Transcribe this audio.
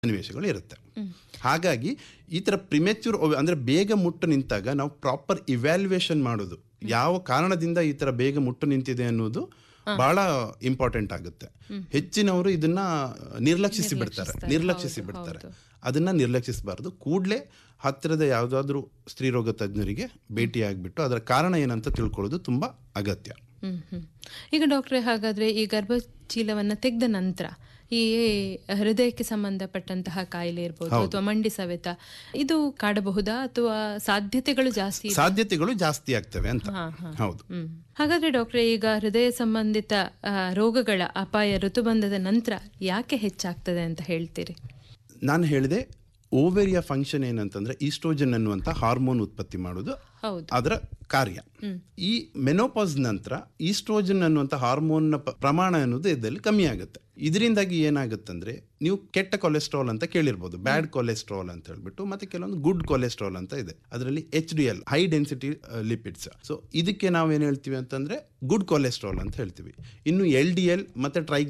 ಸನ್ನಿವೇಶಗಳು ಇರುತ್ತೆ ಹಾಗಾಗಿ ಈ ಥರ ಪ್ರಿಮೆಚ್ಯೂರ್ ಅಂದರೆ ಬೇಗ ಮುಟ್ಟು ನಿಂತಾಗ ನಾವು ಪ್ರಾಪರ್ ಇವ್ಯಾಲ್ಯೂಯೇಷನ್ ಮಾಡೋದು ಯಾವ ಕಾರಣದಿಂದ ಈ ಥರ ಬೇಗ ಮುಟ್ಟು ನಿಂತಿದೆ ಅನ್ನೋದು ಬಹಳ ಇಂಪಾರ್ಟೆಂಟ್ ಆಗುತ್ತೆ ಹೆಚ್ಚಿನವರು ಇದನ್ನ ನಿರ್ಲಕ್ಷಿಸಿ ಬಿಡ್ತಾರೆ ನಿರ್ಲಕ್ಷಿಸಿ ಬಿಡ್ತಾರೆ ಅದನ್ನ ನಿರ್ಲಕ್ಷಿಸಬಾರ್ದು ಕೂಡಲೇ ಹತ್ತಿರದ ಯಾವುದಾದ್ರೂ ಸ್ತ್ರೀರೋಗ ತಜ್ಞರಿಗೆ ಭೇಟಿಯಾಗ್ಬಿಟ್ಟು ಅದರ ಕಾರಣ ಏನಂತ ತಿಳ್ಕೊಳ್ಳೋದು ತುಂಬಾ ಅಗತ್ಯ ಹ್ಮ್ ಹ್ಮ್ ಈಗ ಡಾಕ್ಟ್ರೆ ಹಾಗಾದ್ರೆ ಈ ಗರ್ಭಚೀಲವನ್ನ ತೆಗೆದ ನಂತರ ಈ ಹೃದಯಕ್ಕೆ ಸಂಬಂಧಪಟ್ಟಂತಹ ಕಾಯಿಲೆ ಇರ್ಬೋದು ಅಥವಾ ಮಂಡಿ ಸವೆತ ಇದು ಕಾಡಬಹುದಾ ಅಥವಾ ಸಾಧ್ಯತೆಗಳು ಜಾಸ್ತಿ ಇದೆ? ಸಾಧ್ಯತೆಗಳು ಜಾಸ್ತಿ ಆಗ್ತವೆ ಅಂತ ಹಾ, ಹಾ. ಹೌದು ಹ್ಮ್. ಹಾಗಾದ್ರೆ ಡಾಕ್ಟ್ರೆ ಈಗ ಹೃದಯ ಸಂಬಂಧಿತ ಆ, ರೋಗಗಳ ಅಪಾಯ ಋತುಬಂಧದ ನಂತರ ಯಾಕೆ ಹೆಚ್ಚಾಗ್ತದೆ ಅಂತ ಹೇಳ್ತೀರಿ ನಾನು ಹೇಳಿದೆ ಓವೆರಿಯ ಫಂಕ್ಷನ್ ಏನಂತಂದ್ರೆ ಈಸ್ಟ್ರೋಜನ್ ಅನ್ನುವಂಥ ಹಾರ್ಮೋನ್ ಉತ್ಪತ್ತಿ ಮಾಡೋದು ಹೌದು ಅದರ ಕಾರ್ಯ ಈ ಮೆನೋಪಾಸ್ ನಂತರ ಈಸ್ಟ್ರೋಜನ್ ಅನ್ನುವಂಥ ಹಾರ್ಮೋನ್ ಪ್ರಮಾಣ ಅನ್ನೋದು ಇದರಲ್ಲಿ ಕಮ್ಮಿ ಆಗುತ್ತೆ ಇದರಿಂದಾಗಿ ಏನಾಗುತ್ತಂದ್ರೆ ನೀವು ಕೆಟ್ಟ ಕೊಲೆಸ್ಟ್ರಾಲ್ ಅಂತ ಕೇಳಿರ್ಬೋದು ಬ್ಯಾಡ್ ಕೊಲೆಸ್ಟ್ರಾಲ್ ಅಂತ ಹೇಳ್ಬಿಟ್ಟು ಮತ್ತೆ ಕೆಲವೊಂದು ಗುಡ್ ಕೊಲೆಸ್ಟ್ರಾಲ್ ಅಂತ ಇದೆ ಅದರಲ್ಲಿ H D L high density lipids so ಇದಕ್ಕೆ ನಾವೇನು ಹೇಳ್ತೀವಿ ಅಂತಂದ್ರೆ ಗುಡ್ ಕೊಲೆಸ್ಟ್ರಾಲ್ ಅಂತ ಹೇಳ್ತೀವಿ ಇನ್ನು ಎಲ್ ಡಿ ಎಲ್ ಮತ್ತೆ ಟ್ರೈ